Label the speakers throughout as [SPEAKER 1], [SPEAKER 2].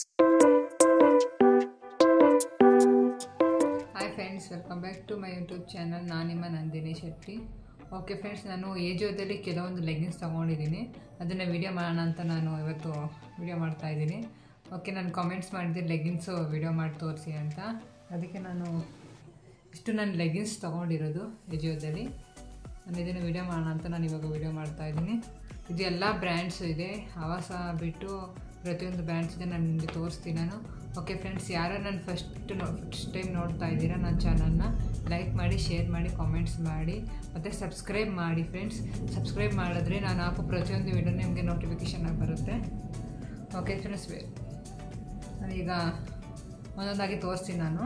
[SPEAKER 1] Hi friends welcome back to my YouTube channel ನಾನು ನಿಮ್ಮ Nandini Shetty okay friends ನಾನು ಏಜೋದಲ್ಲಿ ಕೆಲವೊಂದು ಲೆಗ್ಗಿನ್ಸ್ ತೊಗೊಂಡಿದ್ದೀನಿ ಅದನ್ನು ವಿಡಿಯೋ ಮಾಡೋಣ ಅಂತ ನಾನು ಇವತ್ತು ವಿಡಿಯೋ ಮಾಡ್ತಾ ಇದ್ದೀನಿ ಓಕೆ ನಾನು ಕಾಮೆಂಟ್ಸ್ ಮಾಡಿದ್ದೆ ಲೆಗ್ಗಿನ್ಸು ವಿಡಿಯೋ ಮಾಡಿ ತೋರಿಸಿ ಅಂತ ಅದಕ್ಕೆ ನಾನು ಇಷ್ಟು ನಾನು ಲೆಗ್ಗಿನ್ಸ್ ತೊಗೊಂಡಿರೋದು ಎಜಿಯೋದಲ್ಲಿ ನಾನು ಇದನ್ನು ವಿಡಿಯೋ ಮಾಡೋಣ ಅಂತ ನಾನು ಇವಾಗ ವಿಡಿಯೋ ಮಾಡ್ತಾ ಇದ್ದೀನಿ ಇದು ಎಲ್ಲ ಬ್ರ್ಯಾಂಡ್ಸು ಇದೆ ಹವಾಸ ಬಿಟ್ಟು ಪ್ರತಿಯೊಂದು ಬ್ರ್ಯಾಂಡ್ಸ್ ಇದೆ ನಾನು ನಿಮಗೆ ತೋರಿಸ್ತೀನಿ ನಾನು ಓಕೆ ಫ್ರೆಂಡ್ಸ್ ಯಾರು ನಾನು ಫಸ್ಟ್ ನೋ ಫಸ್ಟ್ ಟೈಮ್ ನೋಡ್ತಾ ಇದ್ದೀರಾ ನನ್ನ ಚಾನಲ್ನ ಲೈಕ್ ಮಾಡಿ ಶೇರ್ ಮಾಡಿ ಕಾಮೆಂಟ್ಸ್ ಮಾಡಿ ಮತ್ತು ಸಬ್ಸ್ಕ್ರೈಬ್ ಮಾಡಿ ಫ್ರೆಂಡ್ಸ್ ಸಬ್ಸ್ಕ್ರೈಬ್ ಮಾಡಿದ್ರೆ ನಾನು ಹಾಕೋ ಪ್ರತಿಯೊಂದು ವಿಡಿಯೋ ನಿಮಗೆ ನೋಟಿಫಿಕೇಷನ್ ಆಗಿ ಬರುತ್ತೆ ಓಕೆ ಫ್ರೆಂಡ್ಸ್ ನಾನೀಗ ಒಂದೊಂದಾಗಿ ತೋರಿಸ್ತೀನಿ ನಾನು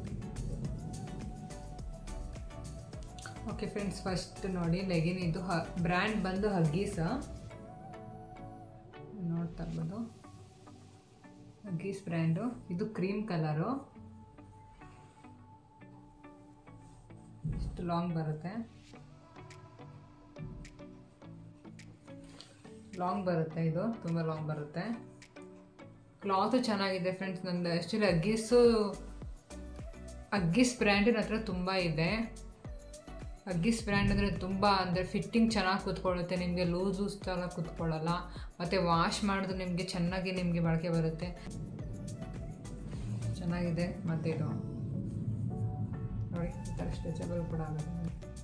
[SPEAKER 1] ಓಕೆ ಫ್ರೆಂಡ್ಸ್ ಫಸ್ಟ್ ನೋಡಿ ಲೆಗಿನ್ ಇದು ಹ ಬ್ರ್ಯಾಂಡ್ ಬಂದು ಹಗ್ಗೀಸ ನೋಡ್ತಾ ಇರ್ಬೋದು ಹಗ್ಗೀಸ್ ಬ್ರ್ಯಾಂಡು ಇದು ಕ್ರೀಮ್ ಕಲರು ಇಷ್ಟು ಲಾಂಗ್ ಬರುತ್ತೆ ಲಾಂಗ್ ಬರುತ್ತೆ ಇದು ತುಂಬ ಲಾಂಗ್ ಬರುತ್ತೆ ಕ್ಲಾತು ಚೆನ್ನಾಗಿದೆ ಫ್ರೆಂಡ್ಸ್ ನಂದು ಆ್ಯಕ್ಚುಲಿ ಅಗ್ಗೀಸು ಅಗ್ಗೀಸ್ ಬ್ರ್ಯಾಂಡಿನ ಹತ್ರ ತುಂಬ ಇದೆ ಅಗ್ಗಿಸ್ ಬ್ರ್ಯಾಂಡ್ ಅಂದರೆ ತುಂಬ ಅಂದರೆ ಫಿಟ್ಟಿಂಗ್ ಚೆನ್ನಾಗಿ ಕೂತ್ಕೊಳ್ಳುತ್ತೆ ನಿಮಗೆ ಲೂಸ್ ಲೂಸ್ ಥರ ಕೂತ್ಕೊಳ್ಳಲ್ಲ ಮತ್ತು ವಾಶ್ ಮಾಡಿದ್ರೆ ನಿಮಗೆ ಚೆನ್ನಾಗಿ ನಿಮಗೆ ಬಳಕೆ ಬರುತ್ತೆ ಚೆನ್ನಾಗಿದೆ ಮತ್ತು ಇದು ನೋಡಿ ಈ ಥರ ಸ್ಟ್ರೆಚಬಲ್ ಕೂಡ ಆಗುತ್ತೆ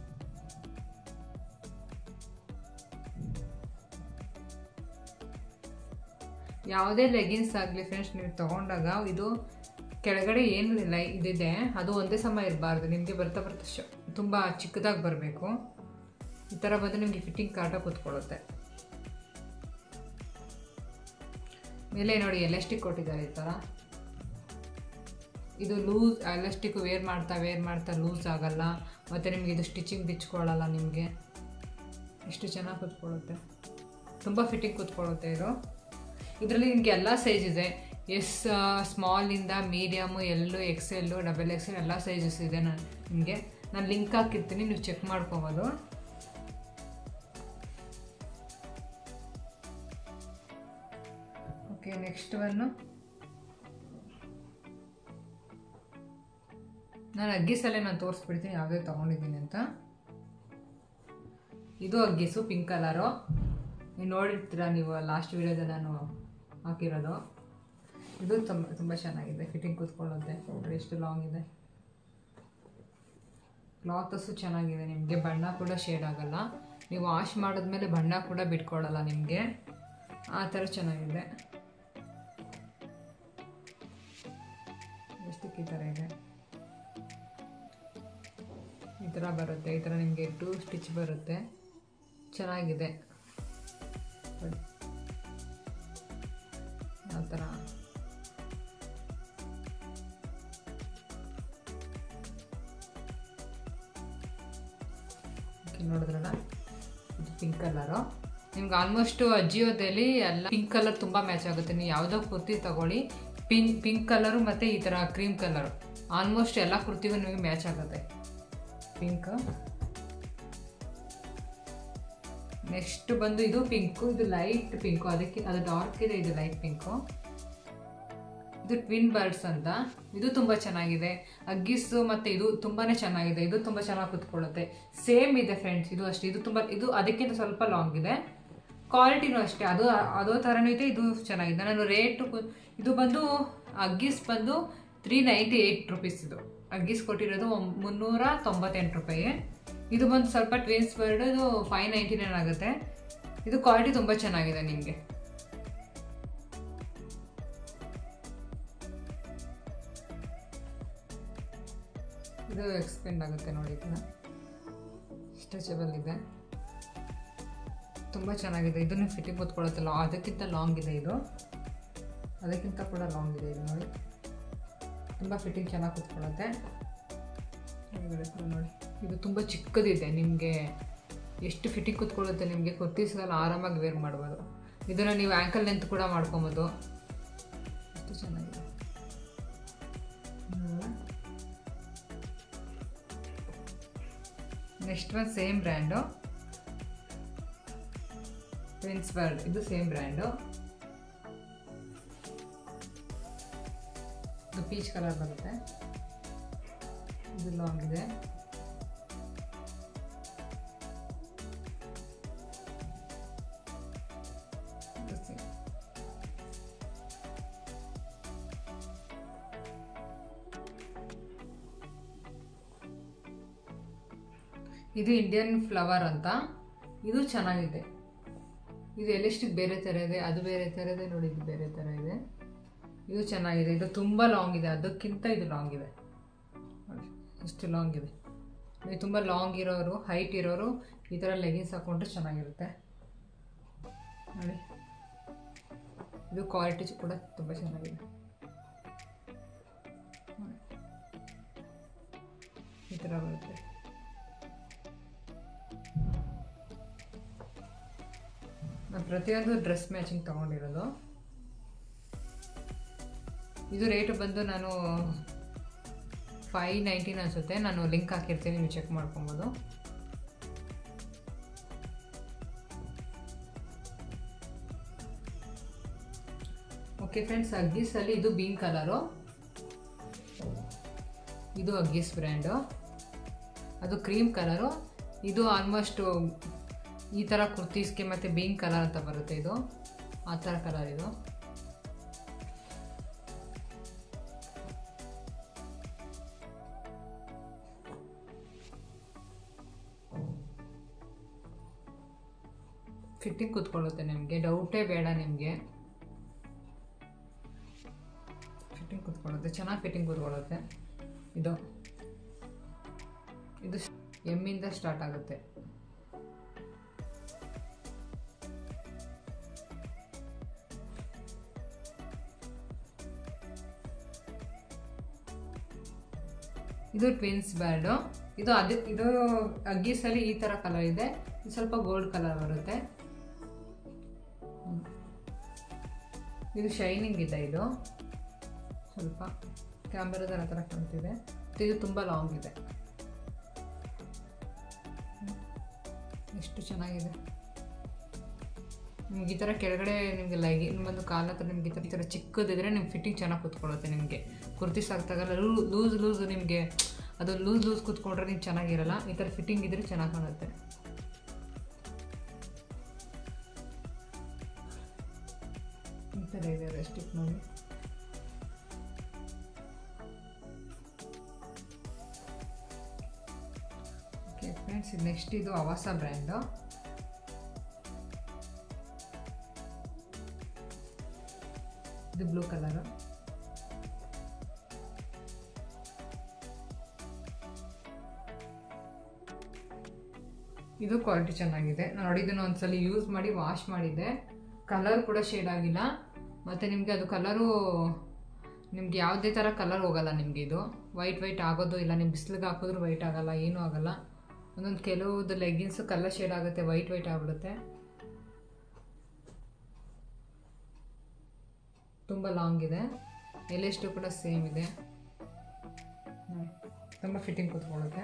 [SPEAKER 1] ಯಾವುದೇ ಲೆಗಿನ್ಸ್ ಆಗಲಿ ಫ್ರೆಂಡ್ಸ್ ನೀವು ತೊಗೊಂಡಾಗ ಇದು ಕೆಳಗಡೆ ಏನು ಲೈ ಇದಿದೆ ಅದು ಒಂದೇ ಸಮ ಇರಬಾರ್ದು ನಿಮಗೆ ಬರ್ತಾ ಬರ್ತಾ ಶ ತುಂಬ ಚಿಕ್ಕದಾಗಿ ಬರಬೇಕು ಈ ಥರ ಬಂದು ನಿಮಗೆ ಫಿಟ್ಟಿಂಗ್ ಕಾಟ ಕೂತ್ಕೊಳ್ಳುತ್ತೆ ಮೇಲೆ ನೋಡಿ ಎಲಾಸ್ಟಿಕ್ ಕೊಟ್ಟಿದ್ದಾರೆ ಈ ಥರ ಇದು ಲೂಸ್ ಎಲಾಸ್ಟಿಕ್ ವೇರ್ ಮಾಡ್ತಾ ವೇರ್ ಮಾಡ್ತಾ ಲೂಸ್ ಆಗಲ್ಲ ಮತ್ತು ನಿಮಗೆ ಇದು ಸ್ಟಿಚಿಂಗ್ ಬಿಚ್ಕೊಳ್ಳಲ್ಲ ನಿಮಗೆ ಎಷ್ಟು ಚೆನ್ನಾಗಿ ಕೂತ್ಕೊಳ್ಳುತ್ತೆ ತುಂಬ ಫಿಟ್ಟಿಂಗ್ ಕೂತ್ಕೊಳ್ಳುತ್ತೆ ಇದು ಇದರಲ್ಲಿ ನಿಮಗೆ ಎಲ್ಲ ಸೈಜ್ ಇದೆ ಎಸ್ ಸ್ಮಾಲಿಂದ medium L X L double X ಎಲ್ಲ ಸೈಜಸ್ ಇದೆ ನಾನು ನಿಮಗೆ ನಾನು ಲಿಂಕ್ ಹಾಕಿರ್ತೀನಿ ನೀವು ಚೆಕ್ ಮಾಡ್ಕೊಬೋದು ಓಕೆ ನೆಕ್ಸ್ಟ್ ಒನ್ನು ನಾನು ಅಗ್ಗಿಸಲ್ಲೇ ನಾನು ತೋರಿಸ್ಬಿಡ್ತೀನಿ ಯಾವುದೇ ತೊಗೊಂಡಿದ್ದೀನಿ ಅಂತ ಇದು ಅಗ್ಗಿಸು ಪಿಂಕ್ ಕಲರು ನೀವು ನೋಡಿರ್ತೀರ ನೀವು ಲಾಸ್ಟ್ ವೀಡಿಯೋದಲ್ಲಿ ನಾನು ಹಾಕಿರೋದು ಇದು ತುಂಬ ತುಂಬ ಚೆನ್ನಾಗಿದೆ ಫಿಟ್ಟಿಂಗ್ ಕೂತ್ಕೊಳ್ಳುತ್ತೆ ನೋಡಿ ಎಷ್ಟು ಲಾಂಗ್ ಇದೆ ಕ್ಲಾತಸ್ಸು ಚೆನ್ನಾಗಿದೆ ನಿಮಗೆ ಬಣ್ಣ ಕೂಡ ಶೇಡ್ ಆಗಲ್ಲ ನೀವು ವಾಶ್ ಮಾಡಿದ್ಮೇಲೆ ಬಣ್ಣ ಕೂಡ ಬಿಟ್ಕೊಡಲ್ಲ ನಿಮಗೆ ಆ ಥರ ಚೆನ್ನಾಗಿದೆ ಎಷ್ಟಕ್ಕೆ ಈ ಥರ ಇದೆ ಈ ಥರ ಬರುತ್ತೆ ಈ ಥರ ನಿಮಗೆ ಟೂ ಸ್ಟಿಚ್ ಬರುತ್ತೆ ಚೆನ್ನಾಗಿದೆ ಆ ಥರ ನೋಡಿದ್ರಲ್ಲ ಇದು ಪಿಂಕ್ ಕಲರು ನಿಮ್ಗೆ ಆಲ್ಮೋಸ್ಟು ಅಜಿಯೋದಲ್ಲಿ ಎಲ್ಲ ಪಿಂಕ್ ಕಲರ್ ತುಂಬ ಮ್ಯಾಚ್ ಆಗುತ್ತೆ ನೀವು ಯಾವುದೋ ಕುರ್ತಿ ತಗೊಳ್ಳಿ ಪಿಂಕ್ ಪಿಂಕ್ ಕಲರು ಮತ್ತು ಈ ಥರ ಕ್ರೀಮ್ ಕಲರು ಆಲ್ಮೋಸ್ಟ್ ಎಲ್ಲ ಕುರ್ತಿಗೂ ನಿಮಗೆ ಮ್ಯಾಚ್ ಆಗುತ್ತೆ ಪಿಂಕ್ ನೆಕ್ಸ್ಟ್ ಬಂದು ಇದು ಪಿಂಕು ಇದು ಲೈಟ್ ಪಿಂಕು ಅದಕ್ಕೆ ಅದು ಡಾರ್ಕ್ ಇದೆ ಇದು ಲೈಟ್ ಪಿಂಕು ಇದು ಟ್ವಿನ್ ಬರ್ಡ್ಸ್ ಅಂತ ಇದು ತುಂಬ ಚೆನ್ನಾಗಿದೆ ಅಗ್ಗಿಸು ಮತ್ತು ಇದು ತುಂಬಾ ಚೆನ್ನಾಗಿದೆ ಇದು ತುಂಬ ಚೆನ್ನಾಗಿ ಕುತ್ಕೊಳ್ಳುತ್ತೆ ಸೇಮ್ ಇದೆ ಫ್ರೆಂಡ್ಸ್ ಇದು ಅಷ್ಟೇ ಇದು ತುಂಬ ಇದು ಅದಕ್ಕಿಂತ ಸ್ವಲ್ಪ ಲಾಂಗ್ ಇದೆ ಕ್ವಾಲಿಟಿನೂ ಅಷ್ಟೇ ಅದು ಅದೋ ಥರನೂ ಇದೆ ಇದು ಚೆನ್ನಾಗಿದೆ ನಾನು ರೇಟು ಇದು ಬಂದು ಅಗ್ಗಿಸ್ ಬಂದು ತ್ರೀ ನೈಂಟಿ ಏಯ್ಟ್ ರುಪೀಸ್ ಇದು ಅಗ್ಗಿಸ್ ಕೊಟ್ಟಿರೋದು ಮುನ್ನೂರ ತೊಂಬತ್ತೆಂಟು ರೂಪಾಯಿ ಇದು ಬಂದು ಸ್ವಲ್ಪ ಟ್ವಿನ್ಸ್ ಬರ್ಡ್ ಇದು ಫೈವ್ ನೈಂಟಿ ನೈನ್ ಆಗುತ್ತೆ ಇದು ಕ್ವಾಲಿಟಿ ತುಂಬ ಚೆನ್ನಾಗಿದೆ ನಿಮಗೆ ಇದು ಎಕ್ಸ್ಪೆಂಡ್ ಆಗುತ್ತೆ ನೋಡಿ ಇದನ್ನ ಸ್ಟ್ರೆಚಬಲ್ ಇದೆ ತುಂಬ ಚೆನ್ನಾಗಿದೆ ಇದನ್ನು ಫಿಟ್ಟಿಂಗ್ ಕೂತ್ಕೊಳ್ಳುತ್ತೆ ಲಾ ಅದಕ್ಕಿಂತ ಲಾಂಗ್ ಇದೆ ಇದು ಅದಕ್ಕಿಂತ ಕೂಡ ಲಾಂಗ್ ಇದೆ ಇದು ನೋಡಿ ತುಂಬ ಫಿಟ್ಟಿಂಗ್ ಚೆನ್ನಾಗಿ ಕೂತ್ಕೊಳ್ಳುತ್ತೆ ನೋಡಿ ಇದು ತುಂಬ ಚಿಕ್ಕದಿದೆ ನಿಮಗೆ ಎಷ್ಟು ಫಿಟ್ಟಿಂಗ್ ಕೂತ್ಕೊಳ್ಳುತ್ತೆ ನಿಮಗೆ ಕುರ್ತೀಸ್ಗೆಲ್ಲ ಆರಾಮಾಗಿ ವೇರ್ ಮಾಡ್ಬೋದು ಇದನ್ನು ನೀವು ಆ್ಯಂಕಲ್ ಲೆಂತ್ ಕೂಡ ಮಾಡ್ಕೊಬೋದು ಎಷ್ಟು ಚೆನ್ನಾಗಿದೆ ನೆಕ್ಸ್ಟ್ ಒಂದು ಸೇಮ್ ಬ್ರ್ಯಾಂಡು ಟ್ವಿನ್ಸ್ ಬರ್ಡ್ ಇದು ಸೇಮ್ ಬ್ರ್ಯಾಂಡು ಇದು ಪೀಚ್ ಕಲರ್ ಬರುತ್ತೆ ಇದು ಲಾಂಗ್ ಇದೆ ಇದು ಇಂಡಿಯನ್ ಫ್ಲವರ್ ಅಂತ ಇದು ಚೆನ್ನಾಗಿದೆ ಇದು ಎಲೆಸ್ಟಿಕ್ ಬೇರೆ ಥರ ಇದೆ ಅದು ಬೇರೆ ಥರ ಇದೆ ನೋಡಿ ಇದು ಬೇರೆ ಥರ ಇದೆ ಇದು ಚೆನ್ನಾಗಿದೆ ಇದು ತುಂಬ ಲಾಂಗ್ ಇದೆ ಅದಕ್ಕಿಂತ ಇದು ಲಾಂಗ್ ಇದೆ ನೋಡಿ ಇಷ್ಟು ಲಾಂಗ್ ಇದೆ ನೀವು ತುಂಬ ಲಾಂಗ್ ಇರೋರು ಹೈಟ್ ಇರೋರು ಈ ಥರ ಲೆಗಿನ್ಸ್ ಹಾಕ್ಕೊಂಡ್ರೆ ಚೆನ್ನಾಗಿರುತ್ತೆ ನೋಡಿ ಇದು ಕ್ವಾಲಿಟಿ ಕೂಡ ತುಂಬ ಚೆನ್ನಾಗಿದೆ ನೋಡಿ. ಈ ಥರ ಬರುತ್ತೆ ನಾನು ಪ್ರತಿಯೊಂದು ಡ್ರೆಸ್ ಮ್ಯಾಚಿಂಗ್ ತೊಗೊಂಡಿರೋದು ಇದು ರೇಟು ಬಂದು ನಾನು ಫೈ ನೈಂಟೀನ್ ಅನಿಸುತ್ತೆ ನಾನು ಲಿಂಕ್ ಹಾಕಿರ್ತೀನಿ ನೀವು ಚೆಕ್ ಮಾಡ್ಕೊಬೋದು ಓಕೆ ಫ್ರೆಂಡ್ಸ್ ಅಗ್ಗೀಸಲ್ಲಿ ಇದು ಬೀನ್ ಕಲರು ಇದು ಅಗ್ಗೀಸ್ ಬ್ರ್ಯಾಂಡು ಅದು ಕ್ರೀಮ್ ಕಲರು ಇದು ಆಲ್ಮೋಸ್ಟು ಈ ಥರ ಕುರ್ತೀಸ್ಗೆ ಮತ್ತು ಬೀನ್ ಕಲರ್ ಅಂತ ಬರುತ್ತೆ ಇದು ಆ ಥರ ಕಲರ್ ಇದು ಫಿಟ್ಟಿಂಗ್ ಕೂತ್ಕೊಳ್ಳುತ್ತೆ ನಿಮಗೆ ಡೌಟೇ ಬೇಡ ನಿಮಗೆ ಫಿಟ್ಟಿಂಗ್ ಕೂತ್ಕೊಳ್ಳುತ್ತೆ ಚೆನ್ನಾಗಿ ಫಿಟ್ಟಿಂಗ್ ಕೂತ್ಕೊಳ್ಳುತ್ತೆ ಇದು ಇದು ಎಮ್ಮಿಂದ ಸ್ಟಾರ್ಟ್ ಆಗುತ್ತೆ ಇದು ಟ್ವಿನ್ಸ್ ಬ್ಯಾರ್ಡು ಇದು ಅದು ಇದು ಅಗ್ಗೀಸಲ್ಲಿ ಈ ಥರ ಕಲರ್ ಇದೆ ಇದು ಸ್ವಲ್ಪ ಗೋಲ್ಡ್ ಕಲರ್ ಬರುತ್ತೆ ಹ್ಮ್. ಇದು ಶೈನಿಂಗ್ ಇದೆ ಇದು ಸ್ವಲ್ಪ ಕ್ಯಾಮ್ರಾದಲ್ಲಿ ಆ ಥರ ಕಾಣ್ತಿದೆ ಮತ್ತು ಇದು ತುಂಬ ಲಾಂಗ್ ಇದೆ ಹ್ಮ್. ಎಷ್ಟು ಚೆನ್ನಾಗಿದೆ ನಿಮ್ಗೆ ಈ ಥರ ಕೆಳಗಡೆ ನಿಮಗೆ ಲೈಗಿ ನಿಮ್ಮೊಂದು ಕಾಲ ಹತ್ರ ನಿಮ್ಗೆ ಈ ಥರ ಈ ಥರ ಚಿಕ್ಕದಿದ್ರೆ ನಿಮ್ಗೆ ಫಿಟ್ಟಿಂಗ್ ಚೆನ್ನಾಗಿ ಕೂತ್ಕೊಳ್ಳುತ್ತೆ ನಿಮಗೆ ಕುರ್ತಿ ಸಾಕ್ತಾಗಲ್ಲ ಲೂಸ್ ಲೂಸ್ ನಿಮಗೆ ಅದು ಲೂಸ್ ಲೂಸ್ ಕೂತ್ಕೊಂಡ್ರೆ ನೀವು ಚೆನ್ನಾಗಿರಲ್ಲ ಈ ಥರ ಫಿಟ್ಟಿಂಗ್ ಇದ್ರೆ ಚೆನ್ನಾಗಿ ಕಾಣುತ್ತೆ ಈ ಥರ ಇದೆ ರೆಸ್ಟಿಕ್ ನೋಡಿ ಓಕೆ ಫ್ರೆಂಡ್ಸ್ ನೆಕ್ಸ್ಟ್ ಇದು ಅವಾಸ ಬ್ರ್ಯಾಂಡು ಇದು ಬ್ಲೂ ಕಲರು ಇದು ಕ್ವಾಲಿಟಿ ಚೆನ್ನಾಗಿದೆ ನೋಡಿ ಇದನ್ನು ಒಂದ್ಸಲ ಯೂಸ್ ಮಾಡಿ ವಾಶ್ ಮಾಡಿದ್ದೆ ಕಲರ್ ಕೂಡ ಶೇಡ್ ಆಗಿಲ್ಲ ಮತ್ತು ನಿಮಗೆ ಅದು ಕಲರು ನಿಮ್ಗೆ ಯಾವುದೇ ಥರ ಕಲರ್ ಹೋಗಲ್ಲ ನಿಮಗೆ ಇದು ವೈಟ್ ವೈಟ್ ಆಗೋದು ಇಲ್ಲ ನೀವು ಬಿಸಿಲಿಗೆ ಹಾಕಿದ್ರು ವೈಟ್ ಆಗಲ್ಲ ಏನೂ ಆಗಲ್ಲ ಒಂದೊಂದು ಕೆಲವುದು ಲೆಗ್ಗಿನ್ಸು ಕಲರ್ ಶೇಡ್ ಆಗುತ್ತೆ ವೈಟ್ ವೈಟ್ ಆಗಿಬಿಡುತ್ತೆ ತುಂಬ ಲಾಂಗ್ ಇದೆ ಎಲೆಷ್ಟು ಕೂಡ ಸೇಮ್ ಇದೆ ನೋಡಿ, ತುಂಬ ಫಿಟ್ಟಿಂಗ್ ಕೂತ್ಕೊಳ್ಳುತ್ತೆ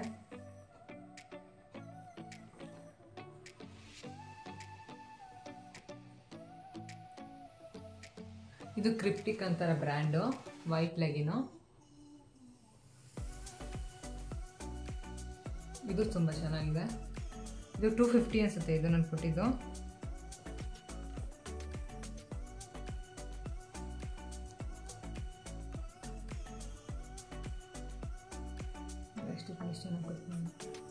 [SPEAKER 1] ಇದು ಕ್ರಿಪ್ಟಿಕ್ ಅಂತಾರ ಬ್ರ್ಯಾಂಡು ವೈಟ್ ಲೆಗಿನು ಇದು ತುಂಬ ಚೆನ್ನಾಗಿದೆ ಇದು ಟೂ ಫಿಫ್ಟಿ ಅನಿಸುತ್ತೆ ಇದು ನಾನು ಕೊಟ್ಟಿದ್ದು ಎಷ್ಟು ಎಷ್ಟು ಚೆನ್ನಾಗಿ ಕೊಡ್ತೀನಿ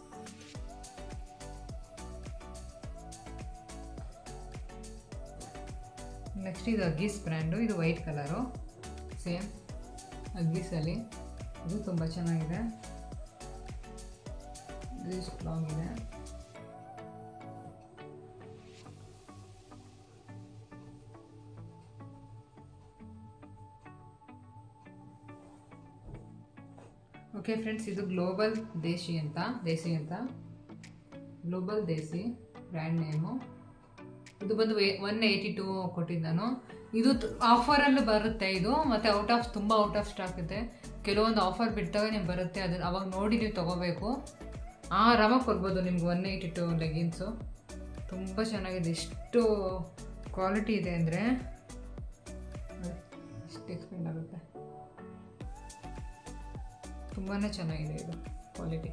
[SPEAKER 1] ನೆಕ್ಸ್ಟ್ ಇದು ಅಗ್ಗೀಸ್ ಬ್ರ್ಯಾಂಡು ಇದು ವೈಟ್ ಕಲರು ಸೇಮ್ ಅಗ್ಗೀಸಲ್ಲಿ ಇದು ತುಂಬ ಚೆನ್ನಾಗಿದೆ ಇದು ಇಷ್ಟು ಲಾಂಗ್ ಇದೆ ಓಕೆ ಫ್ರೆಂಡ್ಸ್ ಇದು ಗ್ಲೋಬಲ್ ದೇಶಿ ಅಂತ ದೇಸಿ ಅಂತ ಗ್ಲೋಬಲ್ ದೇಸಿ ಬ್ರ್ಯಾಂಡ್ ನೇಮು ಇದು ಬಂದು ಒನ್ ಏಯ್ಟಿ ಟೂ ಕೊಟ್ಟಿದ್ದು ನಾನು ಇದು ಆಫರಲ್ಲಿ ಬರುತ್ತೆ ಇದು ಮತ್ತು ಔಟ್ ಆಫ್ ತುಂಬ ಔಟ್ ಆಫ್ ಸ್ಟಾಕ್ ಇದೆ ಕೆಲವೊಂದು ಆಫರ್ ಬಿಟ್ಟಾಗ ನಿಮ್ಗೆ ಬರುತ್ತೆ ಅದನ್ನು ಅವಾಗ ನೋಡಿ ನೀವು ತೊಗೋಬೇಕು ಆರಾಮಾಗಿ ಕೊಡ್ಬೋದು ನಿಮ್ಗೆ ಒನ್ ಏಯ್ಟಿ ಟು ಲೆಗಿನ್ಸು ತುಂಬ ಚೆನ್ನಾಗಿದೆ ಎಷ್ಟು ಕ್ವಾಲಿಟಿ ಇದೆ ಅಂದರೆ ಎಷ್ಟು ಎಕ್ಸ್ಪೆಂಡ್ ಆಗುತ್ತೆ ತುಂಬಾ ಚೆನ್ನಾಗಿದೆ ಇದು ಕ್ವಾಲಿಟಿ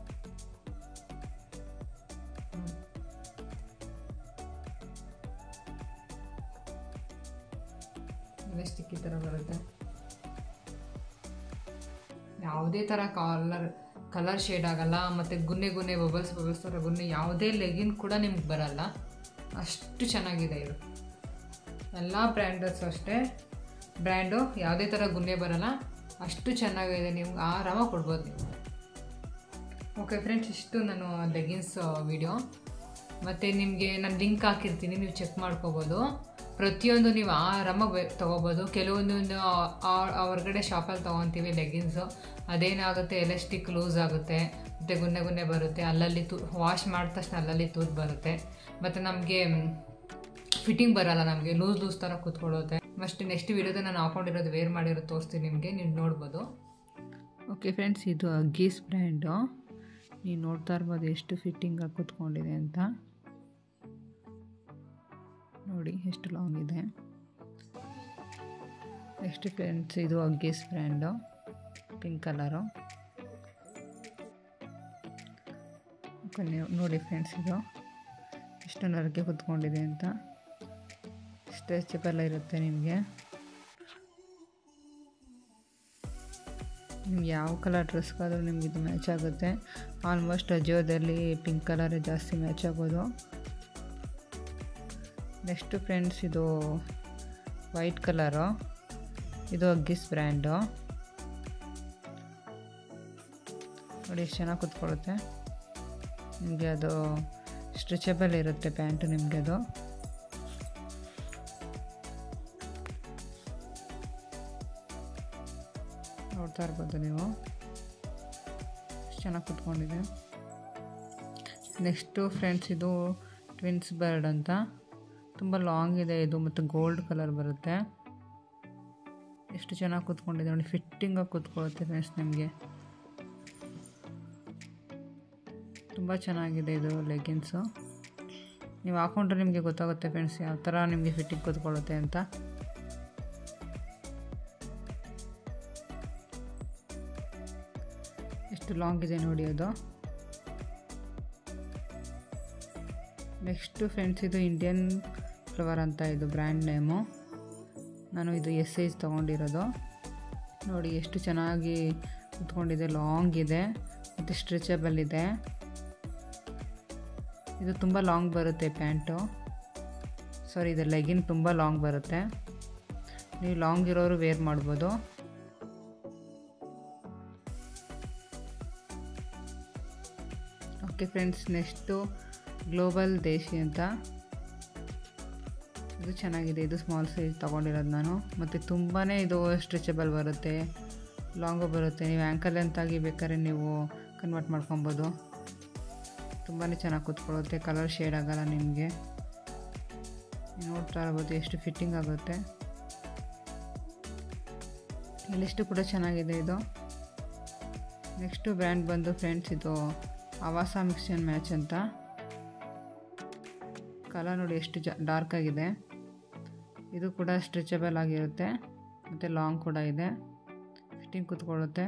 [SPEAKER 1] ಎಲಾಸ್ಟಿಕ್ ಈ ಥರ ಬರುತ್ತೆ ಯಾವುದೇ ಥರ ಕಲರ್ ಕಲರ್ ಶೇಡ್ ಆಗಲ್ಲ ಮತ್ತು ಗುನ್ನೆ ಗುನ್ನೆ ಬಬಲ್ಸ್ ಬಬಲ್ಸ್ ಥರ ಗುನ್ನೆ ಯಾವುದೇ ಲೆಗಿನ್ ಕೂಡ ನಿಮ್ಗೆ ಬರಲ್ಲ ಅಷ್ಟು ಚೆನ್ನಾಗಿದೆ ಇದು ಎಲ್ಲ ಬ್ರ್ಯಾಂಡರ್ಸ್ ಅಷ್ಟೇ ಬ್ರ್ಯಾಂಡು ಯಾವುದೇ ಥರ ಗುನ್ನೆ ಬರಲ್ಲ ಅಷ್ಟು ಚೆನ್ನಾಗಿದೆ ನಿಮ್ಗೆ ಆರಾಮಾಗಿ ಕೊಡ್ಬೋದು ನೀವು ಓಕೆ ಫ್ರೆಂಡ್ಸ್ ಇಷ್ಟು ನಾನು ಲೆಗಿನ್ಸ್ ವಿಡಿಯೋ ಮತ್ತು ನಿಮಗೆ ನಾನು ಲಿಂಕ್ ಹಾಕಿರ್ತೀನಿ ನೀವು ಚೆಕ್ ಮಾಡ್ಕೋಬೋದು ಪ್ರತಿಯೊಂದು ನೀವು ಆರಾಮಾಗಿ ತೊಗೋಬೋದು ಕೆಲವೊಂದು ಹೊರಗಡೆ ಶಾಪಲ್ಲಿ ತೊಗೊತೀವಿ ಲೆಗಿನ್ಸು ಅದೇನಾಗುತ್ತೆ ಎಲಾಸ್ಟಿಕ್ ಲೂಸ್ ಆಗುತ್ತೆ ಮತ್ತು ಗುನ್ನೆ ಗುನ್ನೆ ಬರುತ್ತೆ ಅಲ್ಲಲ್ಲಿ ತು ವಾಶ್ ಮಾಡಿದ ತಕ್ಷಣ ಅಲ್ಲಲ್ಲಿ ತೂತು ಬರುತ್ತೆ ಮತ್ತು ನಮಗೆ ಫಿಟ್ಟಿಂಗ್ ಬರಲ್ಲ ನಮಗೆ ಲೂಸ್ ಲೂಸ್ ಥರ ಕೂತ್ಕೊಳ್ಳುತ್ತೆ ಮತ್ತು ನೆಕ್ಸ್ಟ್ ವೀಡಿಯೋದ ನಾನು ಹಾಕೊಂಡಿರೋದು ವೇರ್ ಮಾಡಿರೋದು ತೋರಿಸ್ತೀನಿ ನಿಮಗೆ ನೀವು ನೋಡ್ಬೋದು ಓಕೆ ಫ್ರೆಂಡ್ಸ್ ಇದು ಅಗ್ಗೀಸ್ ಬ್ರ್ಯಾಂಡು ನೀವು ನೋಡ್ತಾ ಇರ್ಬೋದು ಎಷ್ಟು ಫಿಟ್ಟಿಂಗಾಗಿ ಕೂತ್ಕೊಂಡಿದೆ ಅಂತ ನೋಡಿ ಎಷ್ಟು ಲಾಂಗ್ ಇದೆ ನೆಕ್ಸ್ಟ್ ಫ್ರೆಂಡ್ಸ್ ಇದು ಅಗ್ಗೀಸ್ ಬ್ರ್ಯಾಂಡು ಪಿಂಕ್ ಕಲರು ನೋಡಿ ಫ್ರೆಂಡ್ಸ್ ಇದು ಎಷ್ಟು ನರಕೆ ಕೂತ್ಕೊಂಡಿದೆ ಅಂತ ಸ್ಟ್ರೆಚಬಲ್ ಇರುತ್ತೆ ನಿಮಗೆ ನಿಮ್ಗೆ ಯಾವ ಕಲರ್ ಡ್ರೆಸ್ಗಾದರೂ ನಿಮ್ಗೆ ಇದು ಮ್ಯಾಚ್ ಆಗುತ್ತೆ ಆಲ್ಮೋಸ್ಟ್ ಅಜಿಯೋದಲ್ಲಿ ಪಿಂಕ್ ಕಲರೇ ಜಾಸ್ತಿ ಮ್ಯಾಚ್ ಆಗೋದು ನೆಕ್ಸ್ಟು ಫ್ರೆಂಡ್ಸ್ ಇದು ವೈಟ್ ಕಲರು ಇದು ಅಗ್ಗಿಸ್ ಬ್ರ್ಯಾಂಡು ನೋಡಿ ಎಷ್ಟು ಚೆನ್ನಾಗಿ ಕೂತ್ಕೊಳ್ಳುತ್ತೆ ನಿಮಗೆ ಅದು ಸ್ಟ್ರೆಚಬಲ್ ಇರುತ್ತೆ ಪ್ಯಾಂಟು ನಿಮಗೆ ಅದು ನೋಡ್ತಾ ಇರ್ಬೋದು ನೀವು ಎಷ್ಟು ಚೆನ್ನಾಗಿ ಕೂತ್ಕೊಂಡಿದೆ ನೆಕ್ಸ್ಟು ಫ್ರೆಂಡ್ಸ್ ಇದು ಟ್ವಿನ್ಸ್ ಬರ್ಡ್ ಅಂತ ತುಂಬ ಲಾಂಗ್ ಇದೆ ಇದು ಮತ್ತು ಗೋಲ್ಡ್ ಕಲರ್ ಬರುತ್ತೆ ಎಷ್ಟು ಚೆನ್ನಾಗಿ ಕೂತ್ಕೊಂಡಿದೆ ನೋಡಿ ಫಿಟ್ಟಿಂಗಾಗಿ ಕೂತ್ಕೊಳ್ಳುತ್ತೆ ಫ್ರೆಂಡ್ಸ್ ನಿಮಗೆ ತುಂಬ ಚೆನ್ನಾಗಿದೆ ಇದು ಲೆಗಿನ್ಸು ನೀವು ಹಾಕೊಂಡ್ರೆ ನಿಮಗೆ ಗೊತ್ತಾಗುತ್ತೆ ಫ್ರೆಂಡ್ಸ್ ಯಾವ ಥರ ನಿಮಗೆ ಫಿಟ್ಟಿಂಗ್ ಕೂತ್ಕೊಳ್ಳುತ್ತೆ ಅಂತ ಎಷ್ಟು ಲಾಂಗ್ ಇದೆ ನೋಡಿ ಅದು ನೆಕ್ಸ್ಟು ಫ್ರೆಂಡ್ಸ್ ಇದು ಇಂಡಿಯನ್ ಫ್ಲವರ್ ಅಂತ ಇದು ಬ್ರ್ಯಾಂಡ್ ನೇಮು ನಾನು ಇದು ಎಸ್ ಸೈಜ್ ತೊಗೊಂಡಿರೋದು ನೋಡಿ ಎಷ್ಟು ಚೆನ್ನಾಗಿ ಕುತ್ಕೊಂಡಿದೆ ಲಾಂಗ್ ಇದೆ ಮತ್ತು ಸ್ಟ್ರೆಚಬಲ್ ಇದೆ ಇದು ತುಂಬ ಲಾಂಗ್ ಬರುತ್ತೆ ಪ್ಯಾಂಟು ಸಾರಿ ಇದು ಲೆಗಿನ್ ತುಂಬ ಲಾಂಗ್ ಬರುತ್ತೆ ನೀವು ಲಾಂಗ್ ಇರೋರು ವೇರ್ ಮಾಡ್ಬೋದು ಓಕೆ ಫ್ರೆಂಡ್ಸ್ ನೆಕ್ಸ್ಟು ಗ್ಲೋಬಲ್ ದೇಶಿ ಅಂತ ಇದು ಚೆನ್ನಾಗಿದೆ ಇದು ಸ್ಮಾಲ್ ಸೈಜ್ ತೊಗೊಂಡಿರೋದು ನಾನು ಮತ್ತು ತುಂಬಾ ಇದು ಸ್ಟ್ರೆಚಬಲ್ ಬರುತ್ತೆ ಲಾಂಗು ಬರುತ್ತೆ ನೀವು ಆ್ಯಂಕಲ್ ಲೆಂತಾಗಿ ಬೇಕಾದ್ರೆ ನೀವು ಕನ್ವರ್ಟ್ ಮಾಡ್ಕೊಬೋದು ತುಂಬಾ ಚೆನ್ನಾಗಿ ಕೂತ್ಕೊಳ್ಳುತ್ತೆ ಕಲರ್ ಶೇಡ್ ಆಗೋಲ್ಲ ನಿಮಗೆ ನೋಡ್ತಾ ಇರ್ಬೋದು ಎಷ್ಟು ಫಿಟ್ಟಿಂಗ್ ಆಗುತ್ತೆ ಇಲ್ಲಿಷ್ಟು ಕೂಡ ಚೆನ್ನಾಗಿದೆ ಇದು ನೆಕ್ಸ್ಟು ಬ್ರ್ಯಾಂಡ್ ಬಂದು ಫ್ರೆಂಡ್ಸ್ ಇದು ಆವಾಸ ಮಿಕ್ಸ್ ಆ್ಯಂಡ್ ಮ್ಯಾಚ್ ಅಂತ ಕಲರ್ ನೋಡಿ ಎಷ್ಟು ಜ ಡಾರ್ಕ್ ಆಗಿದೆ ಇದು ಕೂಡ ಸ್ಟ್ರೆಚಬಲ್ ಆಗಿರುತ್ತೆ ಮತ್ತು ಲಾಂಗ್ ಕೂಡ ಇದೆ ಫಿಟ್ಟಿಂಗ್ ಕೂತ್ಕೊಳ್ಳುತ್ತೆ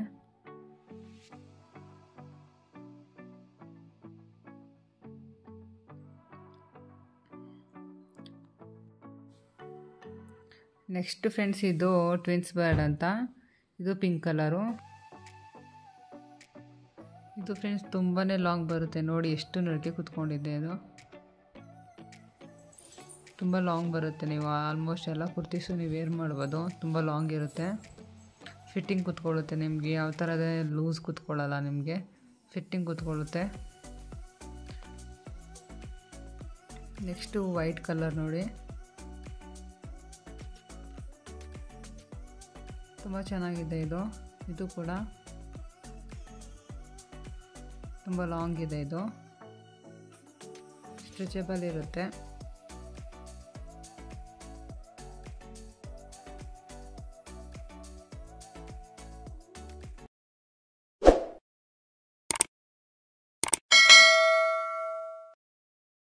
[SPEAKER 1] ನೆಕ್ಸ್ಟ್ ಫ್ರೆಂಡ್ಸ್ ಇದು ಟ್ವಿನ್ಸ್ ಬರ್ಡ್ ಅಂತ ಇದು ಪಿಂಕ್ ಕಲರು ಇದು ಫ್ರೆಂಡ್ಸ್ ತುಂಬಾ ಲಾಂಗ್ ಬರುತ್ತೆ ನೋಡಿ ಎಷ್ಟು ನಡಿಕೆ ಕೂತ್ಕೊಂಡಿದೆ ಅದು ತುಂಬ ಲಾಂಗ್ ಬರುತ್ತೆ ನೀವು ಆಲ್ಮೋಸ್ಟ್ ಎಲ್ಲ ಕುರ್ತೀಸು ನೀವು ವೇರ್ ಮಾಡ್ಬೋದು ತುಂಬ ಲಾಂಗ್ ಇರುತ್ತೆ ಫಿಟ್ಟಿಂಗ್ ಕೂತ್ಕೊಳ್ಳುತ್ತೆ ನಿಮಗೆ ಯಾವ ಥರದ ಲೂಸ್ ಕೂತ್ಕೊಳ್ಳಲ್ಲ ನಿಮಗೆ ಫಿಟ್ಟಿಂಗ್ ಕೂತ್ಕೊಳ್ಳುತ್ತೆ ನೆಕ್ಸ್ಟು ವೈಟ್ ಕಲರ್ ನೋಡಿ ತುಂಬ ಚೆನ್ನಾಗಿದೆ ಇದು ಇದು ಕೂಡ ತುಂಬ ಲಾಂಗ್ ಇದೆ ಇದು ಸ್ಟ್ರೆಚಬಲ್ ಇರುತ್ತೆ